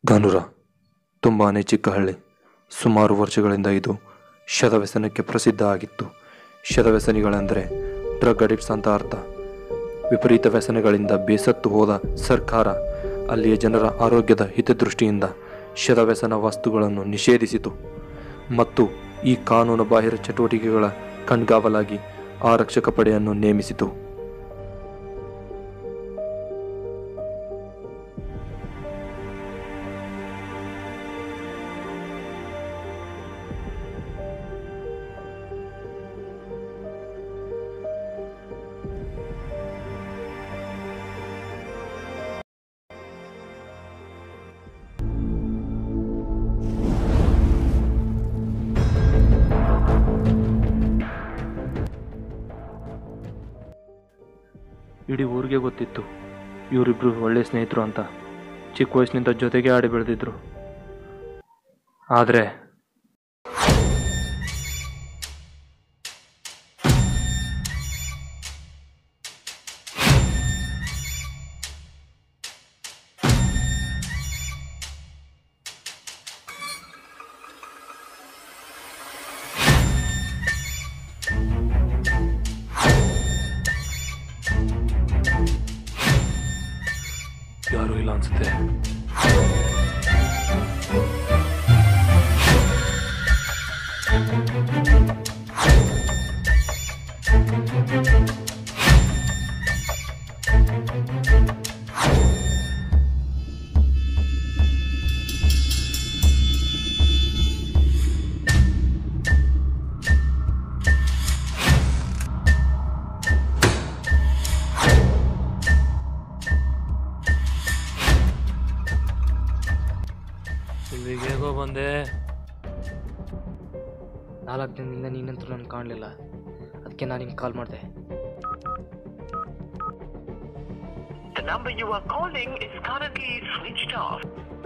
ಗಾನೂರ ತುಂಬಾ ಚಿಕ್ಕ ಹಳ್ಳಿ ಸುಮಾರು ವರ್ಷಗಳಿಂದ ಇದು ಶತವ್ಯಸನಕ್ಕೆ ಪ್ರಸಿದ್ಧ ಆಗಿತ್ತು ಶತವ್ಯಸನಿಗಳೆಂದರೆ ಡ್ರಗ್ ಅಡಿಕ್ಟ್ಸ್ ಅಂತ ಅರ್ಥ ವಿಪರೀತ ವ್ಯಸನಗಳಿಂದ ಬೇಸತ್ತು ಹೋದ ಸರ್ಕಾರ ಅಲ್ಲಿಯ ಜನರ ಆರೋಗ್ಯದ ಹಿತದೃಷ್ಟಿಯಿಂದ ಶತವ್ಯಸನ ವಸ್ತುಗಳನ್ನು ನಿಷೇಧಿಸಿತು ಮತ್ತು ಈ ಕಾನೂನು ಬಾಹಿರ ಚಟುವಟಿಕೆಗಳ ಕಣ್ಗಾವಲಾಗಿ ಆರಕ್ಷಕ ಪಡೆಯನ್ನು ನೇಮಿಸಿತು ಇಡೀ ಊರಿಗೆ ಗೊತ್ತಿತ್ತು ಇವರಿಬ್ರು ಒಳ್ಳೆ ಸ್ನೇಹಿತರು ಅಂತ ಚಿಕ್ಕ ವಯಸ್ಸಿನಿಂದ ಜೊತೆಗೆ ಆಡಿ ಬೆಳೆದಿದ್ರು ಆದರೆ ಯಾರೂ ಇಲ್ಲ ಅನ್ಸುತ್ತೆ ಇಲ್ಲಿಗೆ ಹೇಗೋ ಬಂದೆ ನಾಲ್ಕು ದಿನದಿಂದ ನೀನಂತೂ ನನಗೆ ಕಾಣಲಿಲ್ಲ ಅದಕ್ಕೆ ನಾನು ನಿಮ್ಗೆ ಕಾಲ್ ಮಾಡಿದೆ The number you are calling is currently switched off.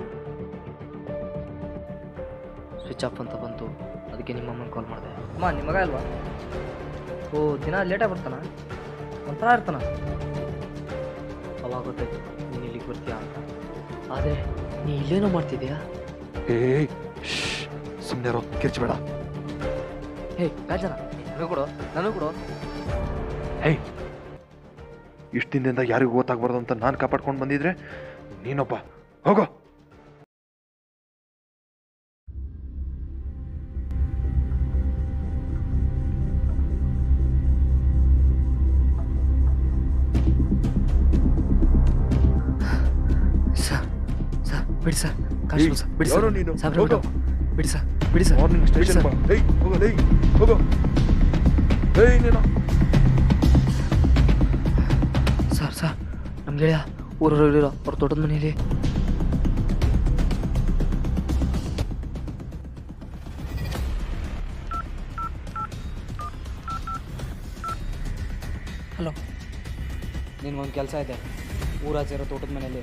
Switch off ಅಂತ ಬಂತು ಅದಕ್ಕೆ ನಿಮ್ಮ ಅಮ್ಮನ ಕಾಲ್ ಮಾಡಿದೆ ಅಮ್ಮ ನಿಮ್ಮ ಮಗ ಅಲ್ವಾ ಓ ದಿನ ಲೇಟಾಗಿ ಬರ್ತಾನ ಒಂಥರ ಇರ್ತಾನ ಅವಾಗ ಗೊತ್ತಾಯ್ತು ನೀನು ಇಲ್ಲಿಗೆ ಬರ್ತೀಯಾ ಅಂತ ಆದರೆ ನೀ ಇಲ್ಲೇನೋ ಮಾಡ್ತಿದ್ಯಾ ಏಯ್ ಸುಮ್ಮನೆ ರೋ ಕಿರ್ಚಬೇಡ ಹೇ ಕಾಜನ ನನಗೂ ಕೊಡು ನನಗೂ ಕೊಡು ಹೇಯ್ ಇಷ್ಟು ದಿನದಿಂದ ಯಾರಿಗೂ ಗೊತ್ತಾಗ್ಬಾರ್ದು ಅಂತ ನಾನು ಕಾಪಾಡ್ಕೊಂಡು ಬಂದಿದ್ರೆ ನೀನೊಬ್ಬ ಹೋಗೋ ಸರ್ ಸರ್ ಬಿಡಿ ಸರ್ ಕಾಶಿ ಸರ್ ಬಿಡಿ ಯಾರು ಸರ್ ನೀನು? ಸಾಬ್ರೆ ಹೋಗು. ಬಿಡು. ಬಿಡಿ ಸರ್ ಬಿಡಿ ಸರ್ ಮಾರ್ನಿಂಗ್ ಬಿಡಿ ಸ್ಟೇಷನ್ ಸರ್. ಬಾ ಹೇಯ್ ಹೋಗೋ ಹೇಯ್ ಹೋಗೋ ಹೇಯ್ ನೀನು ಸರ್ ಸರ್ ನಮ್ಮ ಗೆಳೆಯ ಊರಲ್ಲಿರೋ ಅವ್ರ ತೋಟದ ಮನೇಲಿ ಹಲೋ ನಿನ್ಗೊಂದು ಕೆಲಸ ಇದೆ ಊರಾಚೆ ಇರೋ ತೋಟದ ಮನೇಲಿ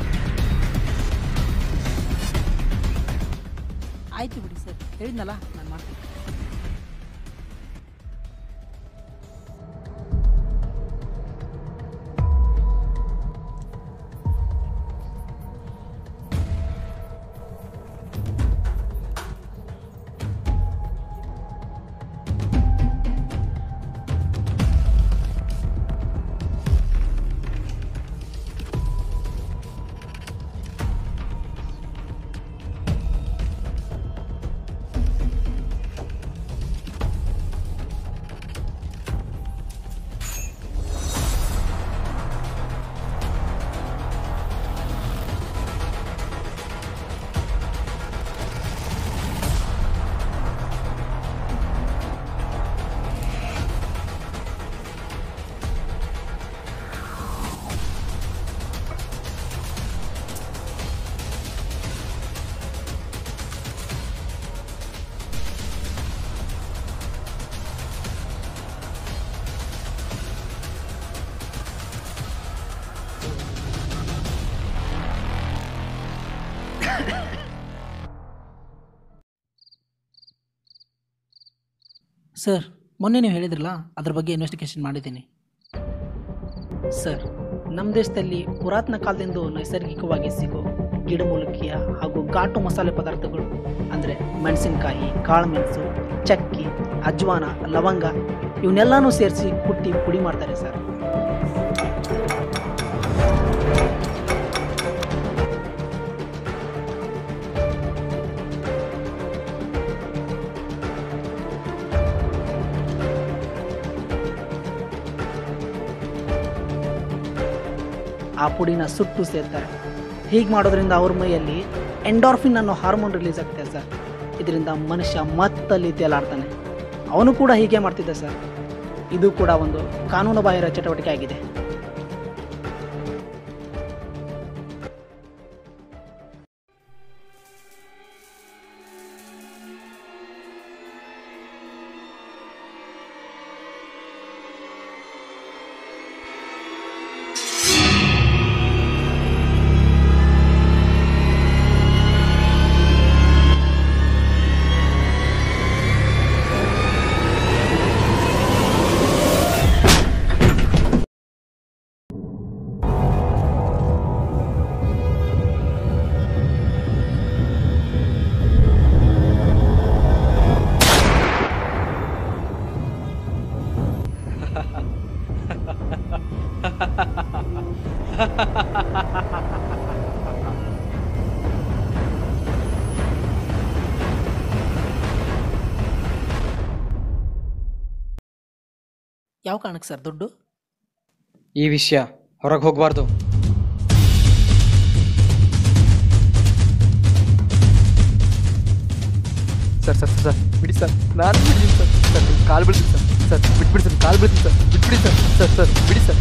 ಆಯ್ತು ಬಿಡಿ ಸರ್ ಹೇಳಿದ್ನಲ್ಲ ನಾನು ಮಾಡ್ತೀನಿ ಸರ್ ಮೊನ್ನೆ ನೀವು ಹೇಳಿದ್ರಲ್ಲ ಅದ್ರ ಬಗ್ಗೆ ಇನ್ವೆಸ್ಟಿಗೇಷನ್ ಮಾಡಿದ್ದೀನಿ ಸರ್ ನಮ್ಮ ದೇಶದಲ್ಲಿ ಪುರಾತನ ಕಾಲದಿಂದ ನೈಸರ್ಗಿಕವಾಗಿ ಸಿಗೋ ಗಿಡಮೂಲಿಕೆಯ ಹಾಗೂ ಘಾಟು ಮಸಾಲೆ ಪದಾರ್ಥಗಳು ಅಂದರೆ ಮೆಣಸಿನಕಾಯಿ ಕಾಳುಮೆಣಸು ಚಕ್ಕಿ ಅಜ್ವಾನ ಲವಂಗ ಇವನ್ನೆಲ್ಲನೂ ಸೇರಿಸಿ ಕುಟ್ಟಿ ಪುಡಿ ಮಾಡ್ತಾರೆ ಸರ್ ಆ ಪುಡಿನ ಸುಟ್ಟು ಸೇರ್ತಾರೆ ಹೀಗೆ ಮಾಡೋದ್ರಿಂದ ಅವ್ರ ಮೈಯಲ್ಲಿ ಎಂಡಾರ್ಫಿನ್ ಅನ್ನೋ ಹಾರ್ಮೋನ್ ರಿಲೀಸ್ ಆಗ್ತದೆ ಸರ್ ಇದರಿಂದ ಮನುಷ್ಯ ಮತ್ತಲ್ಲಿ ತೇಲಾಡ್ತಾನೆ ಅವನು ಕೂಡ ಹೀಗೆ ಮಾಡ್ತಿದ್ದ ಸರ್ ಇದು ಕೂಡ ಒಂದು ಕಾನೂನು ಬಾಹಿರ ಚಟುವಟಿಕೆ ಆಗಿದೆ ಯಾವ ಕಾರಣಕ್ಕೆ ಸರ್ ದುಡ್ಡು ಈ ವಿಷಯ ಹೊರಗೆ ಹೋಗಬಾರ್ದು ಸರ್ ಸರ್ ಸರ್ ಬಿಡಿ ಸರ್ ನಾನು ಬಿಡಿ ಸರ್ ಸರ್ ನಿಮ್ಮ ಕಾಲು ಬಿಡ್ತೀನಿ ಸರ್ ಸರ್ ಬಿಟ್ಬಿಡಿ ಸರ್ ಕಾಲು ಬಿಡ್ತೀನಿ ಸರ್ ಬಿಟ್ಬಿಡಿ ಸರ್ ಸರ್ ಸರ್ ಬಿಡಿ ಸರ್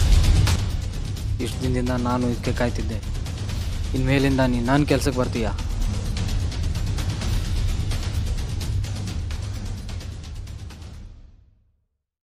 ಇಷ್ಟು ದಿನದಿಂದ ನಾನು ಇದಕ್ಕೆ ಕಾಯ್ತಿದ್ದೆ ಇನ್ಮೇಲಿಂದ ನೀನು ನನ್ನ ಕೆಲಸಕ್ಕೆ ಬರ್ತೀಯಾ